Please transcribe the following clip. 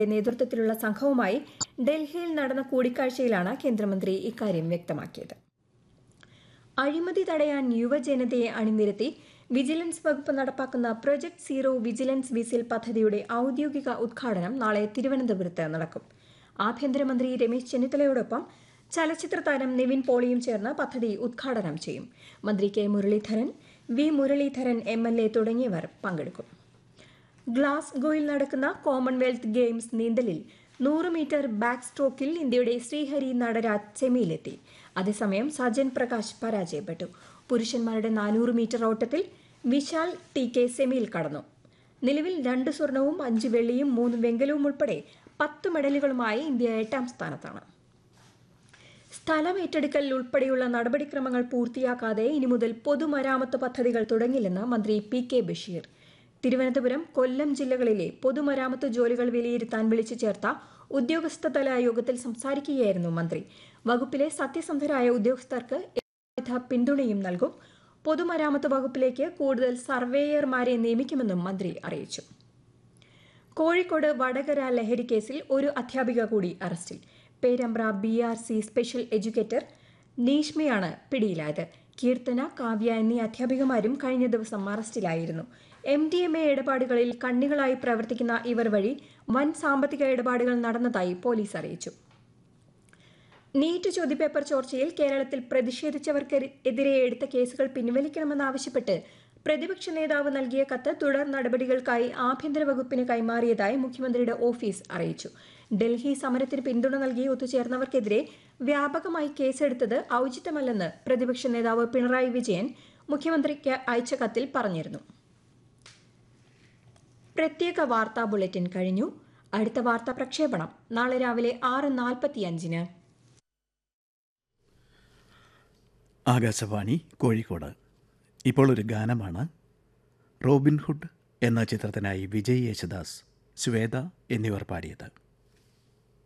നേതൃത്വത്തിലുള്ള സംഘവുമായി ഡൽഹിയിൽ നടന്ന കൂടിക്കാഴ്ചയിലാണ് കേന്ദ്രമന്ത്രി ഇക്കാര്യം വ്യക്തമാക്കിയത് അഴിമതി തടയാൻ യുവജനതയെ അണിനിരത്തി വിജിലൻസ് വകുപ്പ് നടപ്പാക്കുന്ന പ്രൊജക്ട് സീറോ വിജിലൻസ് വിസിൽ പദ്ധതിയുടെ ഔദ്യോഗിക ഉദ്ഘാടനം നാളെ തിരുവനന്തപുരത്ത് നടക്കും ആഭ്യന്തരമന്ത്രി രമേശ് ചെന്നിത്തലയോടൊപ്പം ചലച്ചിത്ര താരം നിവിൻ പോളിയും ചേർന്ന് പദ്ധതി ഉദ്ഘാടനം ചെയ്യും മന്ത്രി K Muraleedharan V Muraleedharan M L A തുടങ്ങിയവർ പങ്കെടുക്കും ഗ്ലാസ്ഗോയിൽ നടക്കുന്ന കോമൺവെൽത്ത് ഗെയിംസ് നീന്തലിൽ നൂറ് മീറ്റർ ബാക്ക് സ്ട്രോക്കിൽ ഇന്ത്യയുടെ ശ്രീഹരി നടരാജ് സെമിയിലെത്തി അതേസമയം സജൻ പ്രകാശ് പരാജയപ്പെട്ടു പുരുഷന്മാരുടെ നാനൂറ് മീറ്റർ ഓട്ടത്തിൽ വിശാൽ ടി കെ സെമിയിൽ കടന്നു നിലവിൽ രണ്ട് സ്വർണവും അഞ്ച് വെള്ളിയും മൂന്ന് വെങ്കലവും ഉൾപ്പെടെ പത്ത് മെഡലുകളുമായി ഇന്ത്യ എട്ടാം സ്ഥാനത്താണ് സ്ഥലം ഏറ്റെടുക്കൽ ഉൾപ്പെടെയുള്ള നടപടിക്രമങ്ങൾ പൂർത്തിയാക്കാതെ ഇനി മുതൽ പൊതുമരാമത്ത് പദ്ധതികൾ തുടങ്ങില്ലെന്ന് മന്ത്രി പി കെ ബഷീർ തിരുവനന്തപുരം കൊല്ലം ജില്ലകളിലെ പൊതുമരാമത്ത് ജോലികൾ വിലയിരുത്താൻ വിളിച്ചു ചേർത്ത ഉദ്യോഗസ്ഥതല യോഗത്തിൽ സംസാരിക്കുകയായിരുന്നു മന്ത്രി വകുപ്പിലെ സത്യസന്ധരായ ഉദ്യോഗസ്ഥർക്ക് എല്ലാവിധ പിന്തുണയും നൽകും പൊതുമരാമത്ത് വകുപ്പിലേക്ക് കൂടുതൽ സർവേയർമാരെ നിയമിക്കുമെന്നും മന്ത്രി അറിയിച്ചു കോഴിക്കോട് വടകര ലഹരി കേസിൽ ഒരു അധ്യാപിക കൂടി അറസ്റ്റിൽ Perambra B R C special educator നീഷ്മയാണ് പിടിയിലായത് കീർത്തന കാവ്യ എന്നീ അധ്യാപികമാരും കഴിഞ്ഞ ദിവസം അറസ്റ്റിലായിരുന്നു എം ഡി എം എ ഇടപാടുകളിൽ കണ്ണികളായി പ്രവർത്തിക്കുന്ന ഇവർ വഴി വൻ സാമ്പത്തിക ഇടപാടുകൾ നടന്നതായി പോലീസ് അറിയിച്ചു നീറ്റ് ചോദ്യപേപ്പർ ചോർച്ചയിൽ കേരളത്തിൽ പ്രതിഷേധിച്ചവർക്കെതിരെ എടുത്ത കേസുകൾ പിൻവലിക്കണമെന്നാവശ്യപ്പെട്ട് പ്രതിപക്ഷ നേതാവ് നൽകിയ കത്ത് തുടർ നടപടികൾക്കായി ആഭ്യന്തര വകുപ്പിന് കൈമാറിയതായി മുഖ്യമന്ത്രിയുടെ ഓഫീസ് അറിയിച്ചു ഡൽഹി സമരത്തിന് പിന്തുണ നൽകി ഒത്തുചേർന്നവർക്കെതിരെ വ്യാപകമായി കേസെടുത്തത് ഔചിത്യമല്ലെന്ന് പ്രതിപക്ഷ നേതാവ് പിണറായി വിജയൻ മുഖ്യമന്ത്രിക്ക് അയച്ച കത്തിൽ പറഞ്ഞിരുന്നു പ്രത്യേക വാർത്താ ബുള്ളറ്റിൻ കഴിഞ്ഞു അടുത്ത വാർത്താ പ്രക്ഷേപണം നാളെ രാവിലെ ആറ് നാൽപ്പത്തിയഞ്ചിന് ആകാശവാണി കോഴിക്കോട് ഇപ്പോൾ ഒരു ഗാനമാണ് റോബിൻഹുഡ് എന്ന ചിത്രത്തിനായി വിജയ് യേശുദാസ് ശ്വേത എന്നിവർ പാടിയത്